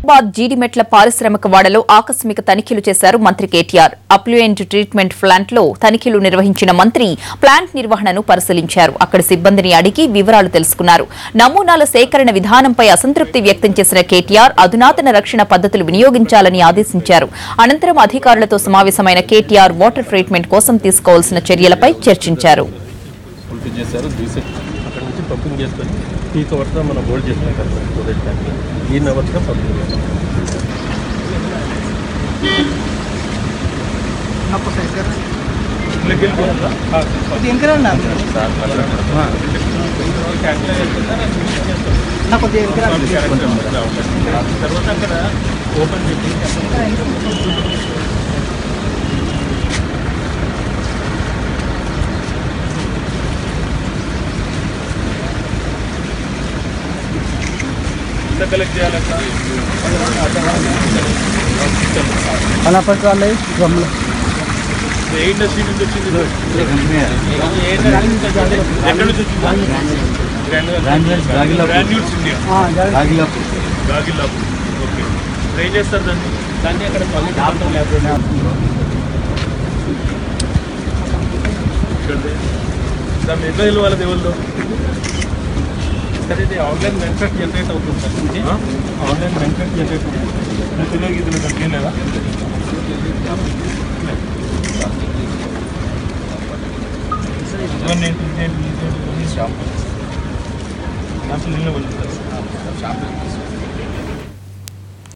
హైదరాబాద్ జీడిమెట్ల పారిశ్రామిక వాడలో ఆకస్మిక తనిఖీలు చేశారు మంత్రి కేటీఆర్ అప్లూయెంట్ ట్రీట్మెంట్ ప్లాంట్ లో తనిఖీలు నిర్వహించిన మంత్రి ప్లాంట్ నిర్వహణను పరిశీలించారు అక్కడి సిబ్బందిని అడిగి వివరాలు తెలుసుకున్నారు నమూనాల సేకరణ విధానంపై అసంతృప్తి వ్యక్తం చేసిన కేటీఆర్ అధునాతన రక్షణ పద్ధతులు వినియోగించాలని ఆదేశించారు అనంతరం అధికారులతో సమావేశమైన కేటీఆర్ వాటర్ ట్రీట్మెంట్ కోసం తీసుకోవాల్సిన చర్యలపై చర్చించారు ఫుల్ఫిల్ చేశారు బీసెట్ అక్కడ నుంచి పంపింగ్ చేసుకొని పీక్ అవర్స్లో మనం హోల్డ్ చేసినాం కదా సార్ స్టోరేజ్ ట్యాంక్ ఈన్ అవర్స్గా పంపింగ్ చేస్తాం తర్వాత అక్కడ ఓపెన్ చేసి ఎంత కలెక్ట్ చేయాలి సార్ అనపటి వాళ్ళే గమ్ములు ఏ ఇండస్ట్రీ నుంచి వచ్చింది ఇది? ఏ ఇండస్ట్రీ నుంచి వచ్చింది? ఎక్కడి నుంచి వచ్చింది Granules, Gagilapu. Granules India Ragilapu Gagillapu okay try చేస్తారు దాన్ని దాన్ని అక్కడ దాన్ని ఎట్లా తెలియాలి దేవుళ్ళు సరే ఇది ఆన్లైన్ మ్యానుఫ్యాక్చర్ జనరేట్ అవుతుంది సార్ ఆన్లైన్ మ్యానుఫ్యాక్చర్ జనరేట్ అవుతుంది తెలియదు ఇది నాకు అర్థం లేదా ఇవన్నీ ఏంటి? ఇదేంటి? ఇదేంటి? ఇవన్నీ షాంపూస్ షాంపూలు నిన్న వచ్చి